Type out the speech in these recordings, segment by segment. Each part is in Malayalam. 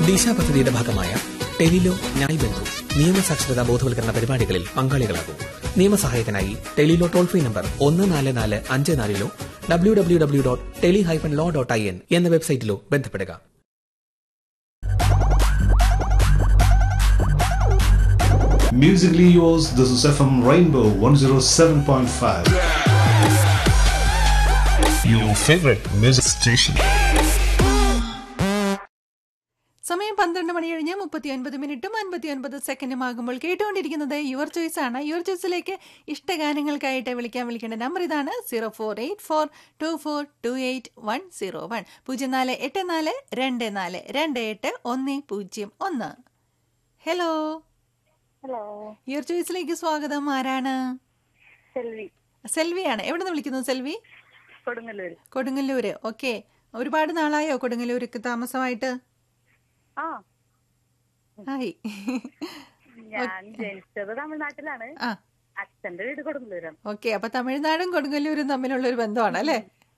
ദിശ പദ്ധതിയുടെ ഭാഗമായ ടെലിലോ ന്യായ് ബന്ധു നിയമസാക്ഷരതാ ബോധവൽക്കരണ പരിപാടികളിൽ പങ്കാളികളാകും നിയമസഹായത്തിനായി ടെലിലോ ടോൾ ഫ്രീ നമ്പർ ഒന്ന് നാല് നാല് അഞ്ച് നാലിലോ W W W dot tele hyphen law dot I N എന്ന വെബ്സൈറ്റിലോ ബന്ധപ്പെടുക Musically yours, this is FM Rainbow 107.5. Your favorite music station. സമയം പന്ത്രണ്ട് മണി കഴിഞ്ഞ് മുപ്പത്തി ഒൻപത് മിനിറ്റും അൻപത്തി ഒൻപത് സെക്കൻഡും ആകുമ്പോൾ കേട്ടുകൊണ്ടിരിക്കുന്നത് യുവർ ചോയ്സ് ആണ് യുവർ ചോയ്സിലേക്ക് ഇഷ്ടഗാനങ്ങൾക്കായിട്ട് വിളിക്കാൻ വിളിക്കേണ്ട നമ്പർ ഇതാണ് zero four eight four two four two eight one zero one പൂജ്യം നാല് എട്ട് നാല് രണ്ട് നാല് രണ്ട് എട്ട് ഒന്ന് പൂജ്യം ഒന്ന് ഹലോ ഹലോ യുവർ ചോയ്സിലേക്ക് സ്വാഗതം ആരാണ് സെൽവി സെൽവിയാണ് എവിടെ നിന്ന് വിളിക്കുന്നു സെൽവി കൊടുങ്ങല്ലൂര് കൊടുങ്ങല്ലൂര് ഓക്കെ ഒരുപാട് നാളായോ കൊടുങ്ങല്ലൂർക്ക് താമസമായിട്ട് ആ ആയി ഞാൻ ജനിച്ചത് തമിഴ്നാട്ടിലാണ് ആ അച്ഛന്റെ വീട് കൊടുങ്ങല്ലൂരാണ് ഓക്കെ അപ്പൊ തമിഴ്നാടും കൊടുങ്ങല്ലൂരും തമ്മിലുള്ള ഒരു ബന്ധമാണ് അല്ലേ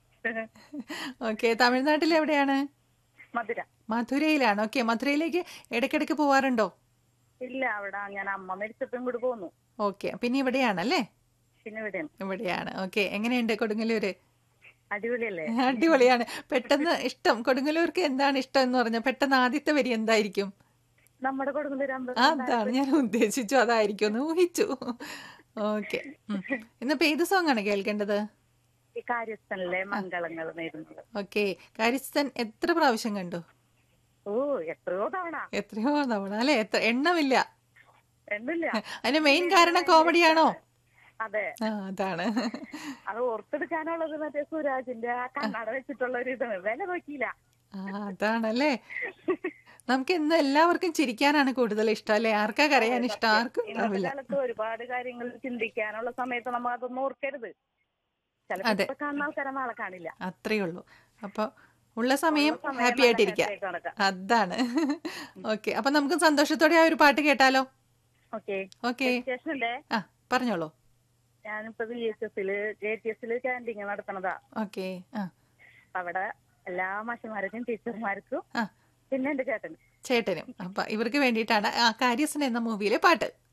ഓക്കെ തമിഴ്നാട്ടിൽ എവിടെയാണ് മധുര മധുരയിലാണ് ഓക്കെ മധുരയിലേക്ക് ഇടയ്ക്കിടയ്ക്ക് പോവാറുണ്ടോ ഇല്ല അവിടെ ഞാൻ അമ്മ മരിച്ചപ്പം കൂടി പോന്നു ഓക്കെ പിന്നെ ഇവിടെയാണല്ലേ പിന്നെ ഇവിടെയാണ് ഇവിടെയാണ് ഓക്കെ എങ്ങനെയുണ്ട് കൊടുങ്ങല്ലൂര് അടിപൊളിയല്ലേ അടിപൊളിയാണ് പെട്ടെന്ന് ഇഷ്ടം കൊടുങ്ങല്ലൂർക്ക് എന്താണ് ഇഷ്ടം എന്ന് പറഞ്ഞാൽ പെട്ടെന്ന് ആദ്യത്തെ വരി എന്തായിരിക്കും നമ്മുടെ കൊടുങ്ങല്ലൂർ അമ്പലം അതാണ് ഞാൻ ഉദ്ദേശിച്ചു അതായിരിക്കും എന്ന് ഊഹിച്ചു ഓക്കെ ഇന്നിപ്പോ ഏത് സോങ് ആണ് കേൾക്കേണ്ടത് ഈ കാര്യസ്ഥനിലെ മംഗളങ്ങൾ നേരുന്നത് ഓക്കെ കാര്യസ്ഥൻ എത്ര പ്രാവശ്യം കണ്ടു ഓ എത്രയോ തവണ എത്രയോ തവണ അല്ലെ എത്ര എണ്ണമില്ല എന്നില്ല അതിന്റെ മെയിൻ കാരണം കോമഡിയാണോ അതെ ആ അതാണ് അത് ഓർത്തെടുക്കാനുള്ളത് മറ്റേ സുരാജിന്റെ ആ കണ്ണട വെച്ചിട്ടുള്ള ഒരു ഇതാണ് വില നോക്കിയില്ല ആ അതാണല്ലേ നമുക്ക് ഇന്ന് എല്ലാവർക്കും ചിരിക്കാനാണ് കൂടുതൽ ഇഷ്ടം അല്ലെ ആർക്കാ കരയാൻ ഇഷ്ടം ആർക്കും ഇന്നത്തെ ഉണ്ടാവില്ല കാലത്ത് ഒരുപാട് കാര്യങ്ങൾ ചിന്തിക്കാനുള്ള സമയത്ത് നമ്മൾ അതൊന്നും ഓർക്കരുത് ചിലപ്പോ അതെ. ഇപ്പൊ കാണുന്ന ആൾക്കാരെ നാളെ കാണില്ല അത്രേ ഉള്ളൂ അപ്പൊ ഉള്ള സമയം ഉള്ള സമയം ഹാപ്പി നല്ല ആയിട്ടിരിക്കാം happy ആയിട്ട് നടക്കാം. അതാണ് ഓക്കെ അപ്പൊ നമുക്ക് സന്തോഷത്തോടെ ആ ഒരു പാട്ട് കേട്ടാലോ ഓക്കെ ഓക്കെ സ്റ്റേഷനുണ്ട് ആ പറഞ്ഞോളൂ ഞാനിപ്പോ ബി എച്ച് എസില് ജെ ടി എസില് ക്യാൻറ്റീൻ നടത്തണതാ ഓക്കെ ആ അപ്പൊ അവിടെ എല്ലാ മാഷന്മാർക്കും ടീച്ചർമാർക്കും ആ പിന്നെ എന്റെ ചേട്ടൻ ചേട്ടനും അപ്പൊ ഇവർക്ക് വേണ്ടിയിട്ടാണ് ആ കാര്യസ്ഥൻ എന്ന മൂവിയിലെ പാട്ട്